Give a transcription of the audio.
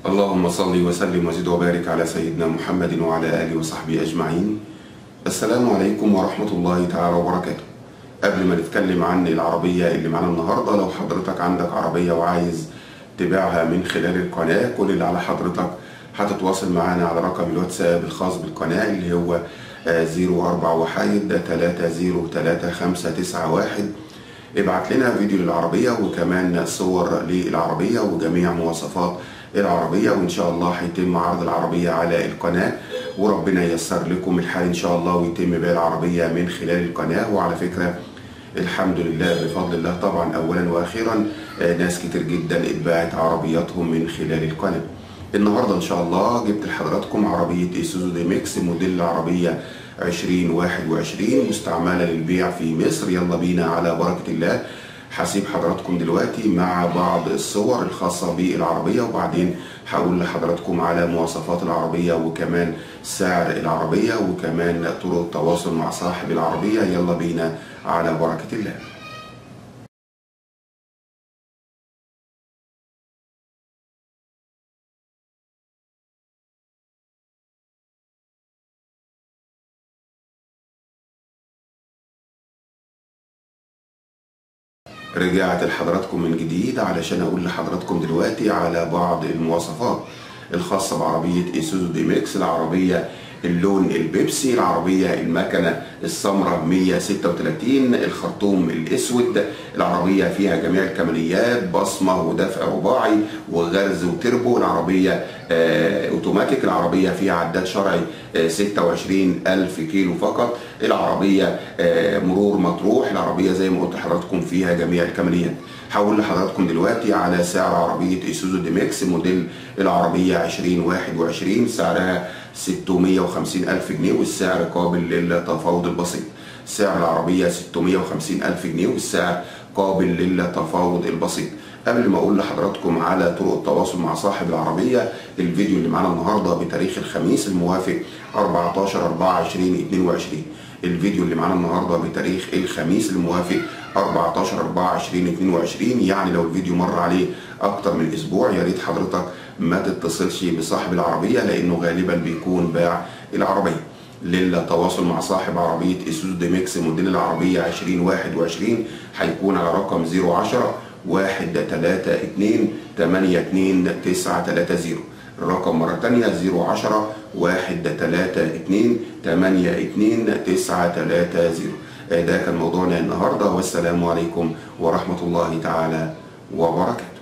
اللهم صل وسلم وزد وبارك على سيدنا محمد وعلى آله وصحبه أجمعين السلام عليكم ورحمة الله تعالى وبركاته قبل ما نتكلم عن العربية اللي معانا النهاردة لو حضرتك عندك عربية وعايز تبيعها من خلال القناة كل اللي على حضرتك هتتواصل معانا على رقم الواتساب الخاص بالقناة اللي هو 04 وحيد 303591 ابعت لنا فيديو للعربية وكمان صور للعربية وجميع مواصفات العربية وإن شاء الله هيتم عرض العربية على القناة وربنا ييسر لكم الحال إن شاء الله ويتم بيع العربية من خلال القناة وعلى فكرة الحمد لله بفضل الله طبعا أولا وأخيرا ناس كتير جدا اتباعت عربياتهم من خلال القناة النهاردة إن شاء الله جبت لحضراتكم عربية إيسوزو دي ميكس موديل العربية 2021 مستعملة للبيع في مصر يلا بينا على بركة الله هسيب حضراتكم دلوقتي مع بعض الصور الخاصة بالعربية وبعدين هقول لحضراتكم على مواصفات العربية وكمان سعر العربية وكمان طرق التواصل مع صاحب العربية يلا بينا على بركة الله رجعت لحضراتكم من جديد علشان اقول لحضراتكم دلوقتي على بعض المواصفات الخاصة بعربية ايسوزو دي ميكس العربية اللون البيبسي العربية المكنة السمراء 136 الخرطوم الاسود العربية فيها جميع الكماليات بصمة ودفع رباعي وغرز وتربو العربية آه اوتوماتيك العربية فيها عداد شرعي آه 26 ألف كيلو فقط العربية آه مرور مطروح العربية زي ما قلت لحضراتكم فيها جميع الكماليات هقول لحضراتكم دلوقتي على سعر عربية ايسوزو دي ميكس موديل العربية 2021 سعرها 650 ألف جنيه والسعر قابل للتفاوض البسيط سعر العربية 650 ألف جنيه والسعر قابل للتفاوض البسيط قبل ما اقول لحضراتكم على طرق التواصل مع صاحب العربية الفيديو اللي معانا النهاردة بتاريخ الخميس الموافق 14 4 2022 الفيديو اللي معانا النهارده بتاريخ الخميس الموافق 14 4 2022 يعني لو الفيديو مر عليه اكتر من اسبوع يا ريت حضرتك ما تتصلش بصاحب العربيه لانه غالبا بيكون باع العربيه للتواصل مع صاحب عربيه ايسوزو دي ميكس موديل العربيه 2021 هيكون على رقم 010 132 82930 الرقم مرة تانية 010 132 82930 ده كان موضوعنا النهاردة والسلام عليكم ورحمة الله تعالى وبركاته